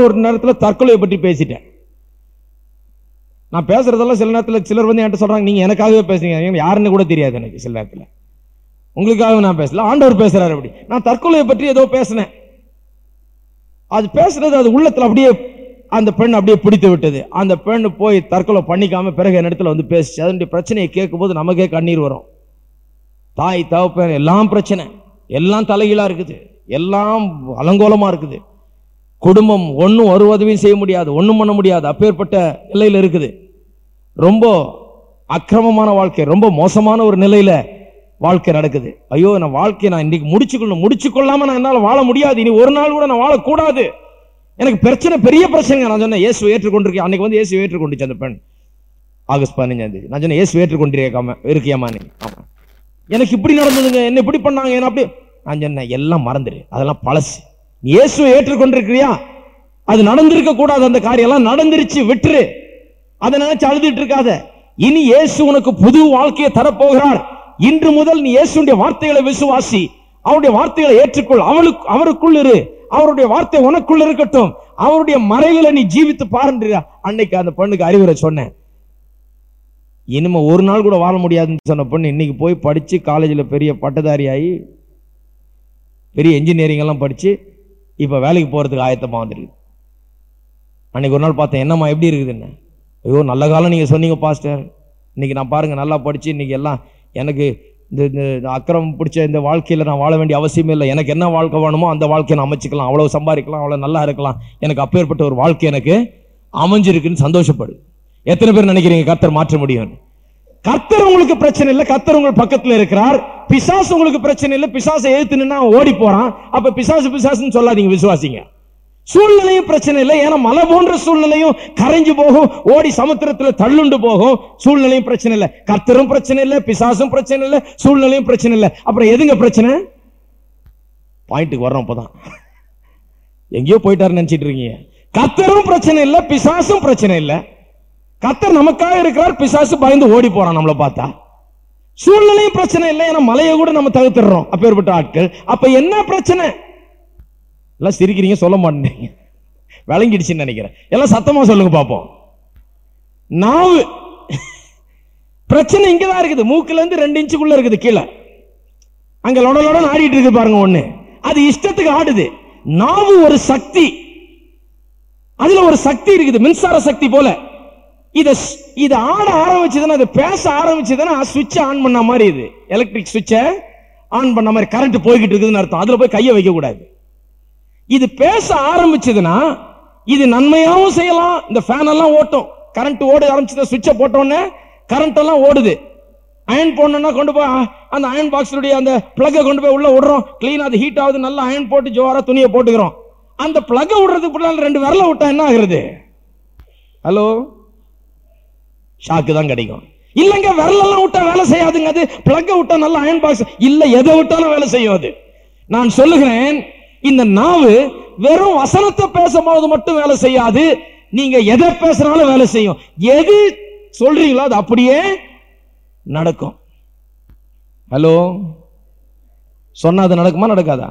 ஒரு நேரத்துல தற்கொலையை பற்றி பேசிட்டேன் நான் பேசுறதெல்லாம் சில நேரத்துல சிலர் வந்து என்கிட்ட சொல்றாங்க நீங்க எனக்காகவே பேசுறீங்க எனக்கு யாருன்னு கூட தெரியாது எனக்கு சில நேரத்துல உங்களுக்காக நான் பேசல ஆண்டவர் பேசுறாரு அப்படி நான் தற்கொலையை பற்றி ஏதோ பேசினேன் அது பேசுறது அது உள்ளத்துல அப்படியே அந்த பெண் அப்படியே பிடித்து விட்டது அந்த பெண் போய் தற்கொலை பண்ணிக்காம பிறகு என் இடத்துல வந்து பேசிச்சு அதனுடைய பிரச்சனையை கேட்கும்போது நமக்கே கண்ணீர் வரும் தாய் தகப்பன் எல்லாம் பிரச்சனை எல்லாம் தலைகீழா இருக்குது எல்லாம் அலங்கோலமா இருக்குது குடும்பம் ஒன்றும் ஒரு உதவியும் செய்ய முடியாது ஒன்றும் பண்ண முடியாது அப்பேற்பட்ட நிலையில இருக்குது ரொம்ப அக்கிரமமான வாழ்க்கை ரொம்ப மோசமான ஒரு நிலையில வாழ்க்கை நடக்குது ஐயோ நான் வாழ்க்கையை நான் இன்னைக்கு முடிச்சுக்கொள்ளணும் முடிச்சு கொள்ளாம நான் என்னால வாழ முடியாது இனி ஒரு நாள் கூட நான் வாழக்கூடாது எனக்கு பிரச்சனை பெரிய பிரச்சனை நான் சொன்னேன் இயேசு ஏற்றுக்கொண்டிருக்கேன் அன்னைக்கு வந்து இயேசு ஏற்றுக்கொண்டுச்சு அந்த பெண் ஆகஸ்ட் பதினஞ்சாம் தேதி நான் சொன்னேன் இயேசு ஏற்றுக்கொண்டிருக்காம இருக்கியாமா நீ ஆமா எனக்கு இப்படி நடந்ததுங்க என்ன இப்படி பண்ணாங்க என்ன அப்படி நான் சொன்னேன் எல்லாம் மறந்துடு அதெல்லாம் பழசு நீ இயேசுவை ஏற்றுக்கொண்டிருக்கிறியா அது நடந்திருக்க கூடாது அந்த காரியம் எல்லாம் நடந்துருச்சு விட்டுரு அதை நினைச்சு அழுதுட்டு இருக்காத இனி இயேசு உனக்கு புது வாழ்க்கையை தரப்போகிறார் இன்று முதல் நீ இயேசுடைய வார்த்தைகளை விசுவாசி அவருடைய வார்த்தைகளை ஏற்றுக்கொள் அவளுக்கு அவருக்குள் இரு அவருடைய வார்த்தை உனக்குள்ள இருக்கட்டும் அவருடைய மறைகளை நீ ஜீவித்து பாருன்ற அன்னைக்கு அந்த பெண்ணுக்கு அறிவுரை சொன்னேன் இனிமே ஒரு நாள் கூட வாழ முடியாதுன்னு சொன்ன பொண்ணு இன்னைக்கு போய் படிச்சு காலேஜில் பெரிய பட்டதாரி ஆகி பெரிய இன்ஜினியரிங் எல்லாம் படிச்சு இப்போ வேலைக்கு போறதுக்கு ஆயத்தமா வந்துருக்கு அன்னைக்கு ஒரு நாள் பார்த்தேன் என்னம்மா எப்படி இருக்குதுன்னு ஐயோ நல்ல காலம் நீங்க சொன்னீங்க பாஸ்டர் இன்னைக்கு நான் பாருங்க நல்லா படிச்சு இன்னைக்கு எல்லாம் எனக்கு இந்த இந்த இந்த அக்கிரமம் பிடிச்ச இந்த வாழ்க்கையில நான் வாழ வேண்டிய அவசியமே இல்லை எனக்கு என்ன வாழ்க்கை வேணுமோ அந்த வாழ்க்கையை நான் அமைச்சுக்கலாம் அவ்வளவு சம்பாதிக்கலாம் அவ்வளவு நல்லா இருக்கலாம் எனக்கு அப்பேற்பட்ட ஒரு வாழ்க்கை எனக்கு அமைஞ்சிருக்குன்னு சந்தோஷப்படு எத்தனை பேர் நினைக்கிறீங்க கர்த்தர் மாற்ற முடியும் கர்த்தர் உங்களுக்கு பிரச்சனை இல்லை கர்த்தர் உங்கள் பக்கத்துல இருக்கிறார் பிசாசு உங்களுக்கு பிரச்சனை இல்லை பிசாசை எழுத்து நின்னா அவன் ஓடி போறான் அப்ப பிசாசு பிசாசுன்னு சொல்லாதீங்க விசுவாசிங்க சூழ்நிலையும் பிரச்சனை இல்லை ஏன்னா மலை போன்ற சூழ்நிலையும் கரைஞ்சு போகும் ஓடி சமுத்திரத்துல தள்ளுண்டு போகும் சூழ்நிலையும் பிரச்சனை இல்லை கர்த்தரும் பிரச்சனை இல்லை பிசாசும் பிரச்சனை இல்லை சூழ்நிலையும் பிரச்சனை இல்லை அப்புறம் எதுங்க பிரச்சனை பாயிண்ட்டுக்கு வர்றோம் அப்பதான் எங்கேயோ போயிட்டாருன்னு நினைச்சிட்டு இருக்கீங்க கர்த்தரும் பிரச்சனை இல்லை பிசாசும் பிரச்சனை இல்லை கர்த்தர் நமக்காக இருக்கிறார் பிசாசு பயந்து ஓடி போறான் நம்மளை பார்த்தா சூழ்நிலையும் பிரச்சனை இல்லை ஏன்னா மலையை கூட நம்ம தகுத்துறோம் அப்பேற்பட்ட ஆட்கள் அப்ப என்ன பிரச்சனை எல்லாம் சிரிக்கிறீங்க சொல்ல மாட்டேங்க விளங்கிடுச்சுன்னு நினைக்கிறேன் எல்லாம் சத்தமா சொல்லுங்க பாப்போம் நாவு பிரச்சனை இங்கதான் இருக்குது மூக்குல இருந்து ரெண்டு இன்ச்சுக்குள்ள இருக்குது கீழே அங்க லொட லொடன்னு ஆடிட்டு இருக்கு பாருங்க ஒண்ணு அது இஷ்டத்துக்கு ஆடுது நாவு ஒரு சக்தி அதுல ஒரு சக்தி இருக்குது மின்சார சக்தி போல இத இது ஆட ஆரம்பிச்சதுன்னா அது பேச ஆரம்பிச்சதுன்னா சுவிட்ச் ஆன் பண்ண மாதிரி இது எலக்ட்ரிக் சுவிட்சை ஆன் பண்ண மாதிரி கரண்ட் போய்கிட்டு இருக்குதுன்னு அர்த்தம் அதுல போய் கையை வைக்க கூடாது இது பேச ஆரம்பிச்சதுன்னா இது நன்மையாவும் செய்யலாம் இந்த ஃபேன் எல்லாம் ஓட்டும் கரண்ட் ஓட ஆரம்பிச்சத சுவிட்சை போட்டோன்னே கரண்ட் எல்லாம் ஓடுது அயன் போடணும்னா கொண்டு போய் அ- அந்த அயன் பாக்ஸுடைய அந்த பிளக்கை கொண்டு போய் உள்ள விடுறோம் க்ளீன் அது ஹீட் ஆகுது நல்லா அயன் போட்டு ஜோரா துணியை போட்டுக்கிறோம் அந்த பிளக்கை விடுறதுக்கு பின்னால ரெண்டு விரல விட்டா என்ன ஆகுறது ஹலோ ஷாக்கு தான் கிடைக்கும் இல்லங்க விரலெல்லாம் விட்டா வேலை செய்யாதுங்க அது பிளக்க விட்டா நல்லா அயன் பாக்ஸ் இல்ல எதை விட்டாலும் வேலை செய்யும் அது நான் சொல்லுகிறேன் இந்த நாவு வெறும் வசனத்தை பேசும்போது மட்டும் வேலை செய்யாது நீங்க எதை பேசுறாலும் வேலை செய்யும் எது சொல்றீங்களோ அது அப்படியே நடக்கும் ஹலோ சொன்னா அது நடக்குமா நடக்காதா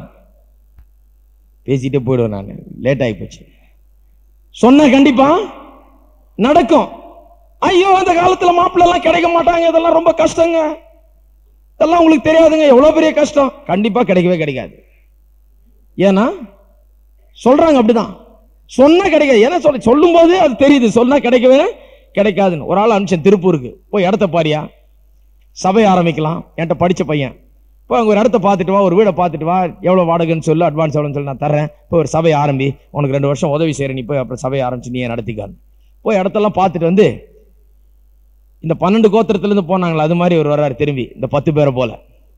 பேசிட்டே போயிடுவேன் நான் லேட் ஆகி போச்சு சொன்ன கண்டிப்பா நடக்கும் ஐயோ அந்த காலத்துல மாப்பிள்ளை எல்லாம் கிடைக்க மாட்டாங்க இதெல்லாம் ரொம்ப கஷ்டங்க இதெல்லாம் உங்களுக்கு தெரியாதுங்க எவ்வளவு பெரிய கஷ்டம் கண்டிப்பா கிடைக்கவே கிடைக்காது ஏன்னா சொல்றாங்க அப்படிதான் சொன்னா கிடைக்காது ஏன்னா சொல்ல சொல்லும் போது அது தெரியுது சொன்னா கிடைக்கவே கிடைக்காதுன்னு ஒரு ஆள் அனுப்பிச்சேன் திருப்பூருக்கு போய் இடத்த பாரியா சபை ஆரம்பிக்கலாம் என்கிட்ட படிச்ச பையன் இப்போ அங்கே ஒரு இடத்த பார்த்துட்டு வா ஒரு வீடை பார்த்துட்டு வா எவ்வளோ வாடகைன்னு சொல்லு அட்வான்ஸ் எவ்வளோன்னு சொல்லி நான் தரேன் இப்போ ஒரு சபை ஆரம்பி உனக்கு ரெண்டு வருஷம் உதவி செய்கிறேன் நீ போய் அப்புறம் சபையை ஆரம்பிச்சு நீ நடத்திக்கான்னு போய் இடத்தெல்லாம் பார்த்துட்டு வந்து இந்த பன்னெண்டு கோத்திரத்திலேருந்து போனாங்களா அது மாதிரி ஒரு வர்றாரு திரும்பி இந்த பத்து பேரை போல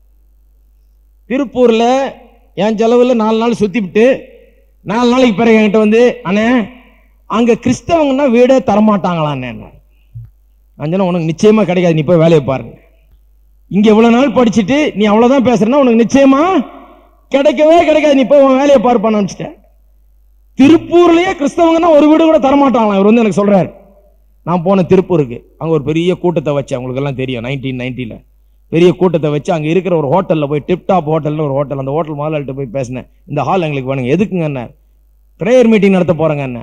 திருப்பூர்ல என் செலவுல நாலு நாள் சுத்திவிட்டு நாலு நாளைக்கு பிறகு என்கிட்ட வந்து அண்ணே அங்க கிறிஸ்தவங்கன்னா வீடே தரமாட்டாங்களா அண்ணே நான் சொன்னேன், உனக்கு நிச்சயமா கிடைக்காது நீ போய் வேலையை பாருங்க இங்க இவ்வளவு நாள் படிச்சுட்டு நீ அவ்வளவுதான் பேசுறேன்னா உனக்கு நிச்சயமா கிடைக்கவே கிடைக்காது நீ போய் உன் வேலையை பார்ப்பான்னு நினைச்சிட்டேன் திருப்பூர்லயே கிறிஸ்தவங்கன்னா ஒரு வீடு கூட தரமாட்டாங்களாம் இவர் வந்து எனக்கு சொல்றாரு நான் போனேன் திருப்பூருக்கு அங்க ஒரு பெரிய கூட்டத்தை வச்சேன் உங்களுக்கு எல்லாம் தெரியும் நைன்டீன் நைன்டில பெரிய கூட்டத்தை வச்சு அங்க இருக்கிற ஒரு ஹோட்டல்ல போய் டிப் டாப் ஹோட்டல்னு ஒரு ஹோட்டல் அந்த ஹோட்டல் முதலாளிட்ட போய் பேசினேன் இந்த ஹால் எங்களுக்கு வேணுங்க எதுக்குங்க என்ன ப்ரேயர் மீட்டிங் நடத்த போறேங்க என்ன